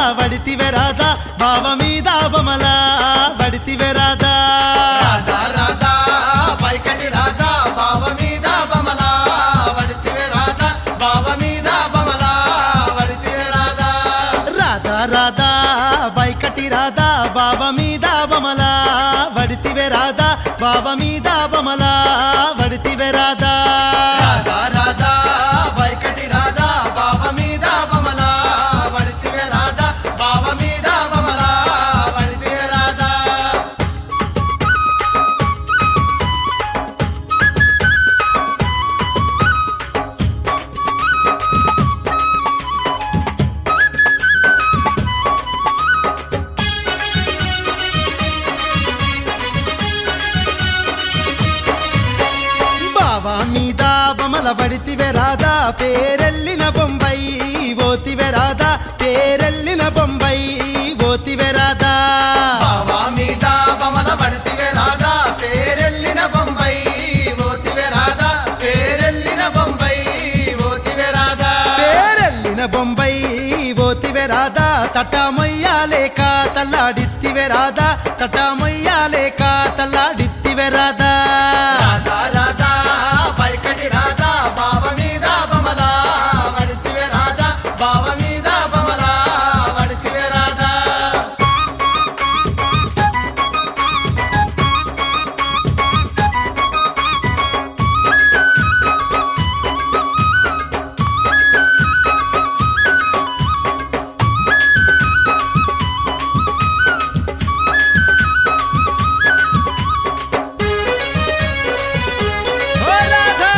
వడితివే రాధా బావ మీద బమల వడితివే రాధా రాధా రాధా పైకటి రాధా బావ మీద బమలా వడితివే రాధా బావ మీద బమలా వడితివే రాధా రాధా రాధా బైకటి రాధా బావ మీద బమల వడితివే రాధా బావ మీద బమల వడితివే రాధా రాధా రాధా పైకటి రాధా బావ మీద బమలా వడితివే రాధా బావ మీద బమలా వడితివే రాధా బావ మీద బమల వడితివే రాధా పేరెల్లిన బొంబై ఓతివే రాధా పేరెల్లిన బొంబై ఓతివే రాధా బావా మీద బమల పడితివే రాధా పేరెల్లిన బొంబై ఓతివే రాధా పేరెల్లిన బొంబై ఓతివే రాధా పేరెల్లిన బొంబై ఓతివే రాధా తటమయ్యాలేక తల్లాడిత్తివే రాధా తటమయ్యాలేక తల్లాడిత్తివే రాధా రాధా రాధా పైకటి రాధా బావ మీద బమల పడితివే రాధా బావ మీద బమల పడితివే రాధా ఓ రాధా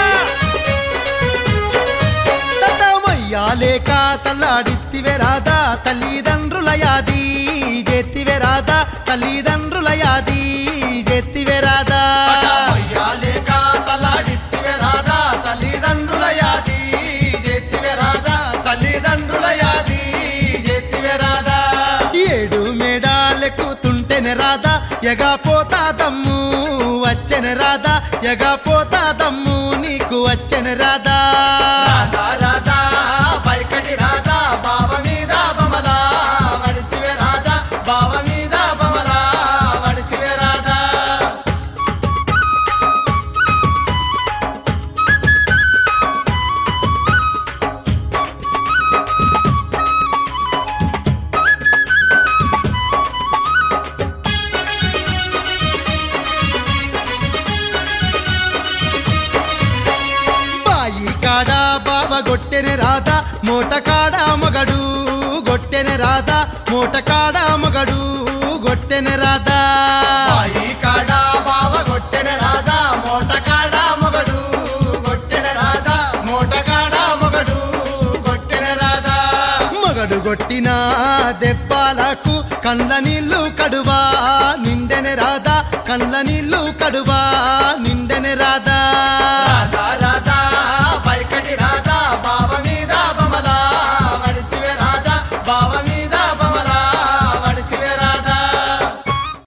తటమయ్యాలేక తల్లాడిత్తివే రాధా తల్లిదండ్రుల యాది జెత్తివే రాధా తల్లిదండ్రుల యాది జెత్తివే రాధా మొయ్యాలేక తలాడిత్తివే రాధా తల్లిదండ్రుల యాది జెత్తివే రాధా తల్లిదండ్రుల యాది జెత్తివే రాధా ఏడు మేడాలెక్కుతుంటేనే రాధా ఎగా పోతా దమ్ము వచ్చెన రాధా ఎగా పోతా దమ్ము నీకు వచ్చెన రాధా రాధా రాధా పైకటి రాధా బావ మీద బమలా వడితివే రాధా బావ మీద బమలా వడితివే రాధా బాయి కాడ బావ గొట్టెనె రాధా మూట కాడ మొగడు గొట్టెనె రాధా మూట కాడ మొగడు గొట్టెనె రాధా బాయి కాడ బావ గొట్టెన రాధా మోట కాడ మొగడు గొట్టెన రాధా మోట కాడ మొగడు గొట్టెన రాధా మొగడు కొట్టిన దెబ్బలకు కండ్ల నీళ్ళు కడువా నిండెనె రాధా కండ్ల నీళ్ళు కడువా నిండెనె రాధా రాధా రాధా పైకటి రాధా బావ మీద బమలా వడితివే రాధా బావ మీద